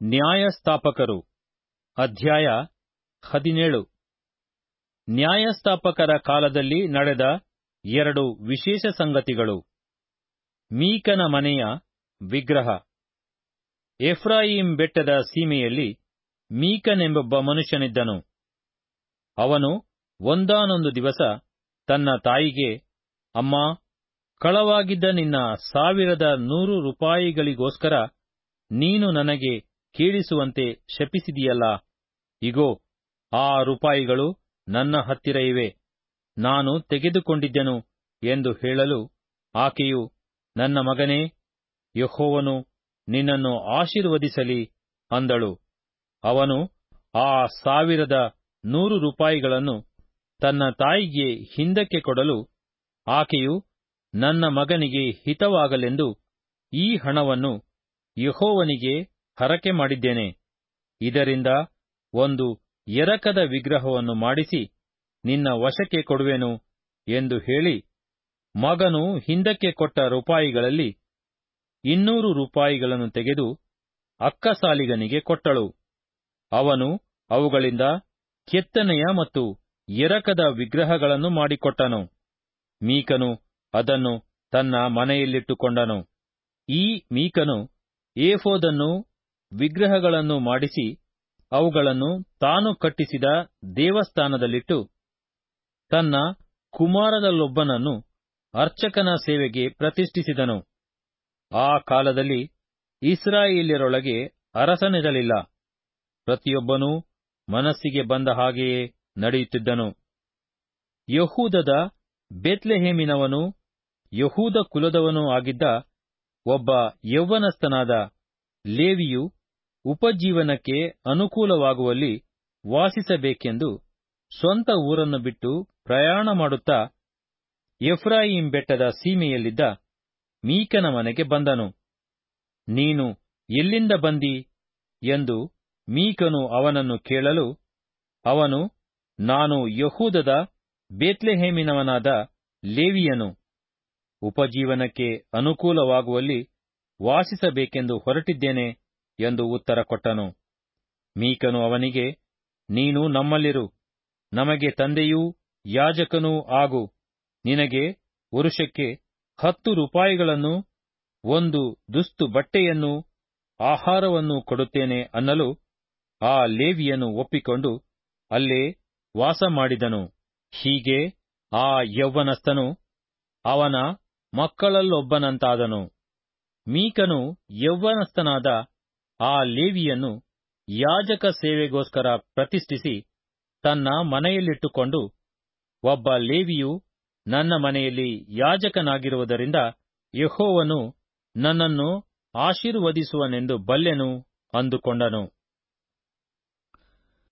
ನ್ಯಾಯಸ್ಥಾಪಕರು ಅಧ್ಯಾಯ ಹದಿನೇಳು ನ್ಯಾಯಸ್ಥಾಪಕರ ಕಾಲದಲ್ಲಿ ನಡೆದ ಎರಡು ವಿಶೇಷ ಸಂಗತಿಗಳು ಮೀಕನ ಮನೆಯ ವಿಗ್ರಹ ಎಫ್ರಾಯಿಂ ಬೆಟ್ಟದ ಸೀಮೆಯಲ್ಲಿ ಮೀಕನೆಂಬೊಬ್ಬ ಮನುಷ್ಯನಿದ್ದನು ಅವನು ಒಂದಾನೊಂದು ದಿವಸ ತನ್ನ ತಾಯಿಗೆ ಅಮ್ಮ ಕಳವಾಗಿದ್ದ ನಿನ್ನ ಸಾವಿರದ ನೂರು ರೂಪಾಯಿಗಳಿಗೋಸ್ಕರ ನೀನು ನನಗೆ ಕೇಳಿಸುವಂತೆ ಶಪಿಸಿದಿಯಲ್ಲ ಇಗೋ ಆ ರೂಪಾಯಿಗಳು ನನ್ನ ಹತ್ತಿರ ಇವೆ ನಾನು ತೆಗೆದುಕೊಂಡಿದ್ದೆನು ಎಂದು ಹೇಳಲು ಆಕೆಯು ನನ್ನ ಮಗನೇ ಯೆಹೋವನು ನಿನ್ನನ್ನು ಆಶೀರ್ವದಿಸಲಿ ಅಂದಳು ಅವನು ಆ ಸಾವಿರದ ನೂರು ರೂಪಾಯಿಗಳನ್ನು ತನ್ನ ತಾಯಿಗೆ ಹಿಂದಕ್ಕೆ ಕೊಡಲು ಆಕೆಯು ನನ್ನ ಮಗನಿಗೆ ಹಿತವಾಗಲೆಂದು ಈ ಹಣವನ್ನು ಯೆಹೋವನಿಗೆ ಹರಕೆ ಮಾಡಿದ್ದೇನೆ ಇದರಿಂದ ಒಂದು ಎರಕದ ವಿಗ್ರಹವನ್ನು ಮಾಡಿಸಿ ನಿನ್ನ ವಶಕ್ಕೆ ಕೊಡುವೆನು ಎಂದು ಹೇಳಿ ಮಗನು ಹಿಂದಕ್ಕೆ ಕೊಟ್ಟ ರೂಪಾಯಿಗಳಲ್ಲಿ ಇನ್ನೂರು ರೂಪಾಯಿಗಳನ್ನು ತೆಗೆದು ಅಕ್ಕಸಾಲಿಗನಿಗೆ ಕೊಟ್ಟಳು ಅವನು ಅವುಗಳಿಂದ ಕೆತ್ತನೆಯ ಮತ್ತು ಎರಕದ ವಿಗ್ರಹಗಳನ್ನು ಮಾಡಿಕೊಟ್ಟನು ಮೀಕನು ಅದನ್ನು ತನ್ನ ಮನೆಯಲ್ಲಿಟ್ಟುಕೊಂಡನು ಈ ಮೀಕನು ಏಫೋದನ್ನು ವಿಗ್ರಹಗಳನ್ನು ಮಾಡಿಸಿ ಅವುಗಳನ್ನು ತಾನು ಕಟ್ಟಿಸಿದ ದೇವಸ್ಥಾನದಲ್ಲಿಟ್ಟು ತನ್ನ ಕುಮಾರರಲ್ಲೊಬ್ಬನನ್ನು ಅರ್ಚಕನ ಸೇವೆಗೆ ಪ್ರತಿಷ್ಠಿಸಿದನು ಆ ಕಾಲದಲ್ಲಿ ಇಸ್ರಾಯೇಲ್ಯರೊಳಗೆ ಅರಸನಿರಲಿಲ್ಲ ಪ್ರತಿಯೊಬ್ಬನೂ ಮನಸ್ಸಿಗೆ ಬಂದ ಹಾಗೆಯೇ ನಡೆಯುತ್ತಿದ್ದನು ಯಹೂದದ ಬೆತ್ಲೆಹೇಮಿನವನೂ ಯಹೂದ ಕುಲದವನೂ ಆಗಿದ್ದ ಒಬ್ಬ ಯೌವನಸ್ಥನಾದ ಲೇವಿಯು ಉಪಜೀವನಕ್ಕೆ ಅನುಕೂಲವಾಗುವಲ್ಲಿ ವಾಸಿಸಬೇಕೆಂದು ಸ್ವಂತ ಊರನ್ನು ಬಿಟ್ಟು ಪ್ರಯಾಣ ಮಾಡುತ್ತಾ ಎಫ್ರಾಯಿಂ ಬೆಟ್ಟದ ಸೀಮೆಯಲ್ಲಿದ್ದ ಮೀಕನ ಮನೆಗೆ ಬಂದನು ನೀನು ಎಲ್ಲಿಂದ ಬಂದಿ ಎಂದು ಮೀಕನು ಅವನನ್ನು ಕೇಳಲು ಅವನು ನಾನು ಯಹೂದದ ಬೇತ್ಲೆಹೇಮಿನವನಾದ ಲೇವಿಯನು ಉಪಜೀವನಕ್ಕೆ ಅನುಕೂಲವಾಗುವಲ್ಲಿ ವಾಸಿಸಬೇಕೆಂದು ಹೊರಟಿದ್ದೇನೆ ಎಂದು ಉತ್ತರ ಕೊಟ್ಟನು ಮೀಕನು ಅವನಿಗೆ ನೀನು ನಮ್ಮಲ್ಲಿರು ನಮಗೆ ತಂದೆಯೂ ಯಾಜಕನೂ ಆಗು ನಿನಗೆ ವರುಷಕ್ಕೆ ಹತ್ತು ರೂಪಾಯಿಗಳನ್ನು ಒಂದು ದುಸ್ತು ಬಟ್ಟೆಯನ್ನು ಆಹಾರವನ್ನು ಕೊಡುತ್ತೇನೆ ಅನ್ನಲು ಆ ಲೇವಿಯನು ಒಪ್ಪಿಕೊಂಡು ಅಲ್ಲೇ ವಾಸ ಮಾಡಿದನು ಹೀಗೆ ಆ ಯೌವನಸ್ಥನು ಅವನ ಮಕ್ಕಳಲ್ಲೊಬ್ಬನಂತಾದನು ಮೀಕನು ಯೌವನಸ್ಥನಾದ ಆ ಲೇವಿಯನ್ನು ಯಾಜಕ ಸೇವೆಗೋಸ್ಕರ ಪ್ರತಿಷ್ಠಿಸಿ ತನ್ನ ಮನೆಯಲ್ಲಿಟ್ಟುಕೊಂಡು ಒಬ್ಬ ಲೇವಿಯು ನನ್ನ ಮನೆಯಲ್ಲಿ ಯಾಜಕನಾಗಿರುವುದರಿಂದ ಯೆಹೋವನು ನನ್ನನ್ನು ಆಶೀರ್ವದಿಸುವನೆಂದು ಬಲ್ಲೆನು ಅಂದುಕೊಂಡನು